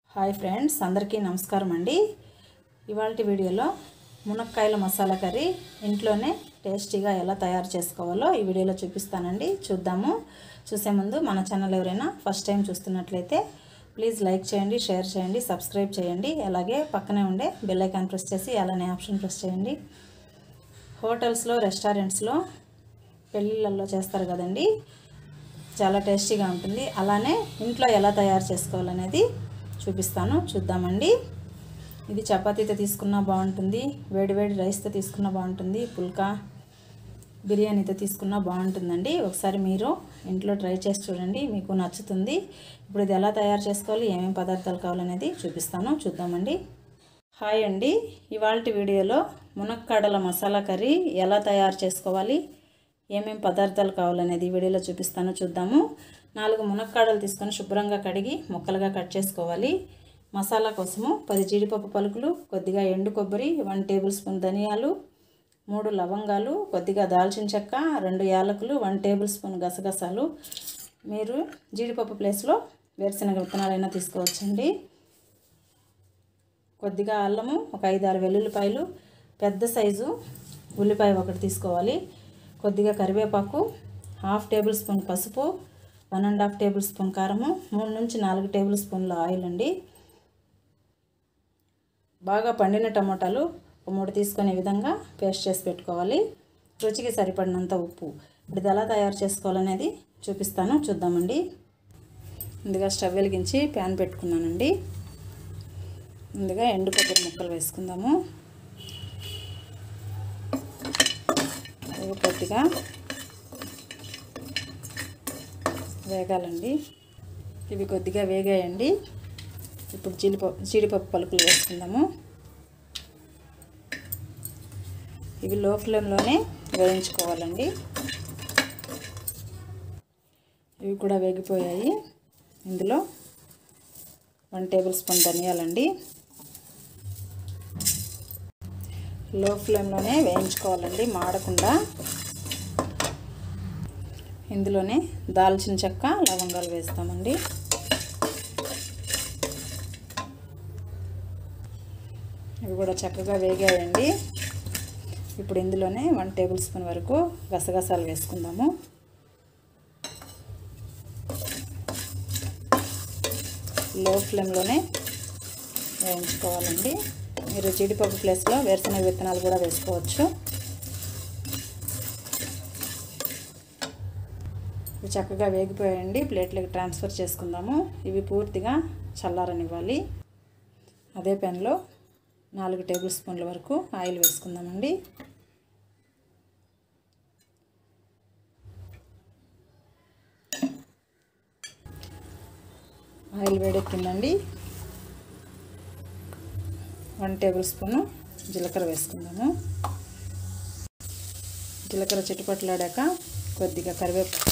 hi friends అందరికీ నమస్కారం అండి ఇవాళ వీడియోలో మునక్కాయల మసాలా కర్రీ ఇంట్లోనే టేస్టీగా ఎలా తయారు చేసుకోవాలో ఈ వీడియోలో చూపిస్తానండి చూద్దాము చూసే ముందు మన ఛానల్ ఎవరైనా ఫస్ట్ టైం చూస్తున్నట్లయితే ప్లీజ్ లైక్ చేయండి షేర్ చేయండి సబ్స్క్రైబ్ చేయండి అలాగే పక్కనే ఉండే బెల్ ఐకాన్ ప్రెస్ చేసి అలానే ఆప్షన్ ప్రెస్ చేయండి హోటల్స్లో రెస్టారెంట్స్లో పెళ్ళిళ్ళల్లో చేస్తారు కదండి చాలా టేస్టీగా ఉంటుంది అలానే ఇంట్లో ఎలా తయారు చేసుకోవాలనేది చూపిస్తాను చూద్దామండి ఇది చపాతీతో తీసుకున్నా బాగుంటుంది వేడివేడి రైస్తో తీసుకున్నా బాగుంటుంది పుల్కా బిర్యానీతో తీసుకున్నా బాగుంటుందండి ఒకసారి మీరు ఇంట్లో ట్రై చేసి చూడండి మీకు నచ్చుతుంది ఇప్పుడు ఇది ఎలా తయారు చేసుకోవాలి ఏమేమి పదార్థాలు కావాలనేది చూపిస్తాను చూద్దామండి హాయ్ అండి ఇవాళ వీడియోలో మునక్కాడల మసాలా కర్రీ ఎలా తయారు చేసుకోవాలి ఏమేం పదార్థాలు కావాలనేది ఈ వీడియోలో చూపిస్తాను చూద్దాము నాలుగు మునక్కాడలు తీసుకొని శుభ్రంగా కడిగి ముక్కలుగా కట్ చేసుకోవాలి మసాలా కోసము పది జీడిపప్పు పలుకులు కొద్దిగా ఎండు కొబ్బరి వన్ టేబుల్ స్పూన్ ధనియాలు మూడు లవంగాలు కొద్దిగా దాల్చిన చెక్క రెండు యాలకులు వన్ టేబుల్ స్పూన్ గసగసాలు మీరు జీడిపప్పు ప్లేస్లో వేరుశనగ విత్తనాలైనా తీసుకోవచ్చండి కొద్దిగా అల్లము ఒక ఐదు ఆరు వెల్లుల్లిపాయలు పెద్ద సైజు ఉల్లిపాయ ఒకటి తీసుకోవాలి కొద్దిగా కరివేపాకు హాఫ్ టేబుల్ స్పూన్ పసుపు one and half tablespoon కారము మూడు నుంచి నాలుగు టేబుల్ స్పూన్ల ఆయిల్ అండి బాగా పండిన టమోటాలు ఒక మూడు తీసుకునే విధంగా పేస్ట్ చేసి పెట్టుకోవాలి రుచికి సరిపడినంత ఉప్పు ఇప్పుడు ఇది ఎలా తయారు చేసుకోవాలనేది చూపిస్తాను చూద్దామండి ముందుగా స్టవ్ వెలిగించి ప్యాన్ పెట్టుకున్నానండి ముందుగా ఎండు కొబ్బరి ముక్కలు వేసుకుందాము ఇవి కొద్దిగా వేగాలండి ఇవి కొద్దిగా వేగాయండి ఇప్పుడు జీడిపప్పు జీడిపప్పు పలుకులు వేసుకుందాము ఇవి లో ఫ్లేమ్లోనే వేయించుకోవాలండి ఇవి కూడా వేగిపోయాయి ఇందులో వన్ టేబుల్ స్పూన్ ధనియాలండి లో ఫ్లేమ్లోనే వేయించుకోవాలండి మాడకుండా ఇందులోనే దాల్చిన చెక్క లవంగాలు వేస్తామండి ఇవి కూడా చక్కగా వేగాయండి ఇప్పుడు ఇందులోనే వన్ టేబుల్ స్పూన్ వరకు గసగసాలు వేసుకుందాము లో ఫ్లేమ్లోనే వేయించుకోవాలండి మీరు జీడిపప్పు ప్లేస్లో వేరుశనగ విత్తనాలు కూడా వేసుకోవచ్చు ఇవి చక్కగా వేగిపోయాయండి ప్లేట్లోకి ట్రాన్స్ఫర్ చేసుకుందాము ఇవి పూర్తిగా చల్లారనివ్వాలి అదే పెన్లో నాలుగు టేబుల్ స్పూన్ల వరకు ఆయిల్ వేసుకుందామండి ఆయిల్ వేడెక్కిందండి వన్ టేబుల్ స్పూను జీలకర్ర వేసుకుందాము జీలకర్ర చిట్టుపట్లాడాక కొద్దిగా కరివేపాకు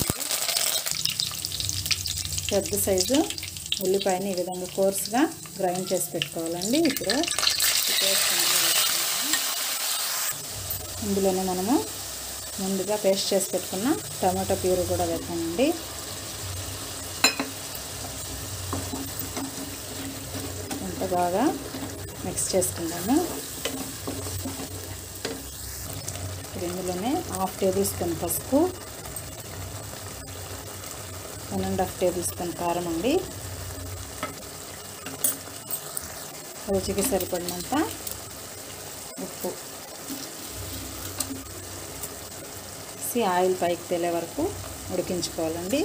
పెద్ద సైజు ఉల్లిపాయని ఈ విధంగా కోర్స్గా గ్రైండ్ చేసి పెట్టుకోవాలండి ఇప్పుడు ఇందులోనే మనము ముందుగా పేస్ట్ చేసి పెట్టుకున్న టమాటో ప్యూరీ కూడా వేద్దామండి ఎంత బాగా మిక్స్ చేసుకుందాము ఇందులోనే హాఫ్ టేబుల్ స్పూన్ పసుపు one and half tablespoon కారం అండి రుచికి సరిపడినంత ఉప్పు వేసి ఆయిల్ పైకి తేలే వరకు ఉడికించుకోవాలండి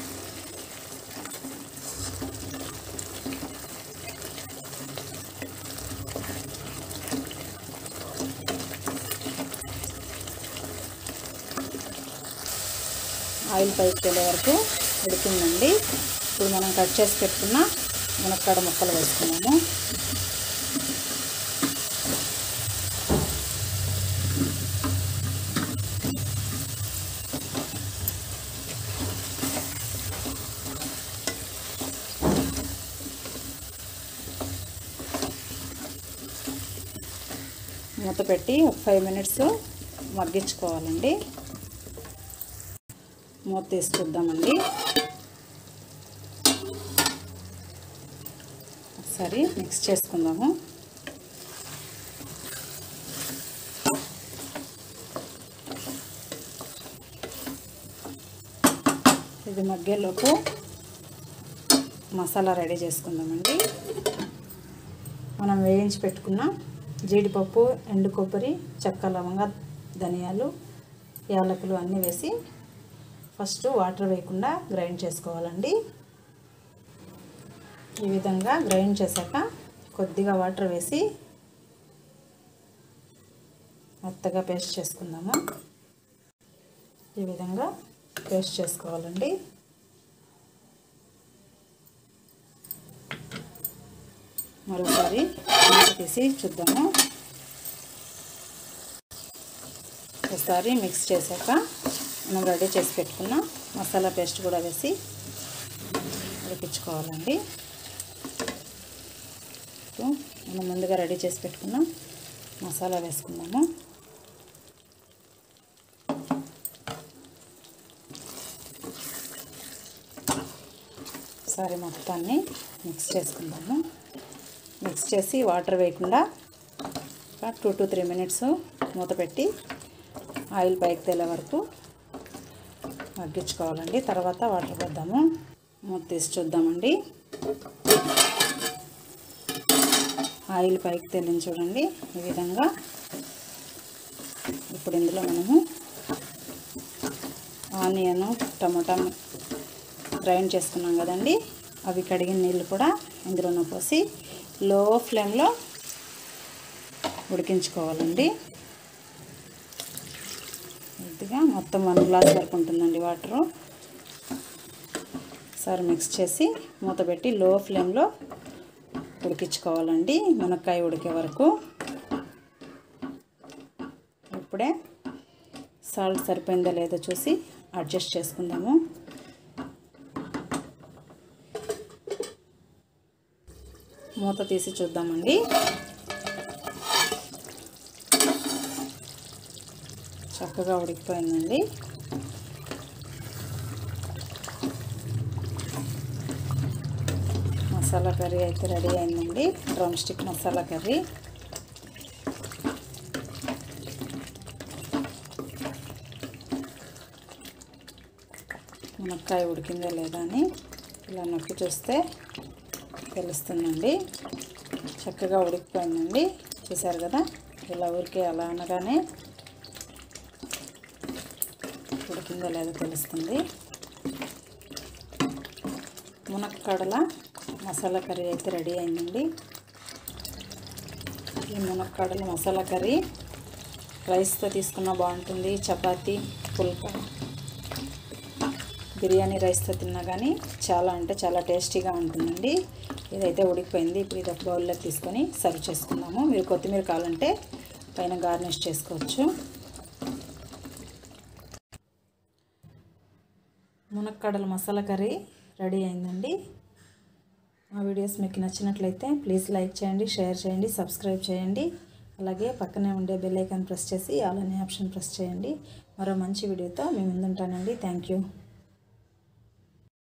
ఆయిల్ పైకి తేలే వరకు ఉడికిందండి ఇప్పుడు మనం కట్ చేసి పెట్టుకున్న మునక్కాడ ముక్కలు వేసుకున్నాము మూత పెట్టి ఒక ఫైవ్ మినిట్స్ మగ్గించుకోవాలండి మూత తీసి చూద్దామండి సరే మిక్స్ చేసుకుందాము ఇది మగ్గేలోపు మసాలా రెడీ చేసుకుందామండి మనం వేయించి పెట్టుకున్న జీడిపప్పు ఎండు కొబ్బరి చెక్క లవంగ ధనియాలు యాలకులు అన్నీ వేసి ఫస్ట్ వాటర్ వేయకుండా గ్రైండ్ చేసుకోవాలండి ఈ విధంగా గ్రైండ్ చేశాక కొద్దిగా వాటర్ వేసి మెత్తగా పేస్ట్ చేసుకుందాము ఈ విధంగా పేస్ట్ చేసుకోవాలండి మరోసారి తీసి చూద్దాము ఒకసారి మిక్స్ చేశాక మనం రెడీ చేసి పెట్టుకున్న మసాలా పేస్ట్ కూడా వేసి ఉడికించుకోవాలండి మనం ముందుగా రెడీ చేసి పెట్టుకున్న మసాలా వేసుకుందాము ఒకసారి మొత్తాన్ని మిక్స్ చేసుకుందాము మిక్స్ చేసి వాటర్ వేయకుండా ఒక టూ టు త్రీ మినిట్స్ మూత పెట్టి ఆయిల్ పైకి తేలే వరకు మగ్గించుకోవాలండి తర్వాత వాటర్ పోద్దాము మూత తీసి చూద్దామండి ఆయిల్ పైకి తేలింది చూడండి ఈ విధంగా ఇప్పుడు ఇందులో మనము ఆనియన్ టమాటా గ్రైండ్ చేసుకున్నాం కదండి అవి కడిగిన నీళ్ళు కూడా ఇందులో పోసి లో ఫ్లేమ్లో ఉడికించుకోవాలండి కొద్దిగా మొత్తం వన్ గ్లాస్ వరకు ఉంటుందండి వాటరు ఒకసారి మిక్స్ చేసి మూత పెట్టి లో ఫ్లేమ్లో ఉడికించుకోవాలండి మునక్కాయ ఉడికే వరకు ఇప్పుడే సాల్ట్ సరిపోయిందో లేదో చూసి అడ్జస్ట్ చేసుకుందాము మూత తీసి చూద్దామండి చక్కగా ఉడికిపోయిందండి మసాలా కర్రీ అయితే రెడీ అయిందండి డ్రమ్ స్టిక్ మసాలా కర్రీ మునక్కాయ ఉడికిందో లేదా అని ఇలా నొక్కి చూస్తే తెలుస్తుందండి చక్కగా ఉడికిపోయిందండి చూసారు కదా ఇలా ఊరికే అలా అనగానే ఉడికిందో లేదో తెలుస్తుంది మునక్కాడల మసాలా కర్రీ అయితే రెడీ అయిందండి ఈ మునక్కాడల మసాలా కర్రీ రైస్తో తీసుకున్నా బాగుంటుంది చపాతీ పుల్కా బిర్యానీ రైస్తో తిన్నా కానీ చాలా అంటే చాలా టేస్టీగా ఉంటుందండి ఇదైతే ఉడికిపోయింది ఇప్పుడు ఇది ఒక బౌల్లోకి తీసుకొని సర్వ్ చేసుకుందాము మీరు కొత్తిమీర కావాలంటే పైన గార్నిష్ చేసుకోవచ్చు మునక్కాడల మసాలా కర్రీ రెడీ అయిందండి మా వీడియోస్ మీకు నచ్చినట్లయితే ప్లీజ్ లైక్ చేయండి షేర్ చేయండి సబ్స్క్రైబ్ చేయండి అలాగే పక్కనే ఉండే బెల్ ఐకాన్ ప్రెస్ చేసి ఆల్ అనే ఆప్షన్ ప్రెస్ చేయండి మరో మంచి వీడియోతో మేము ముందుంటానండి థ్యాంక్ యూ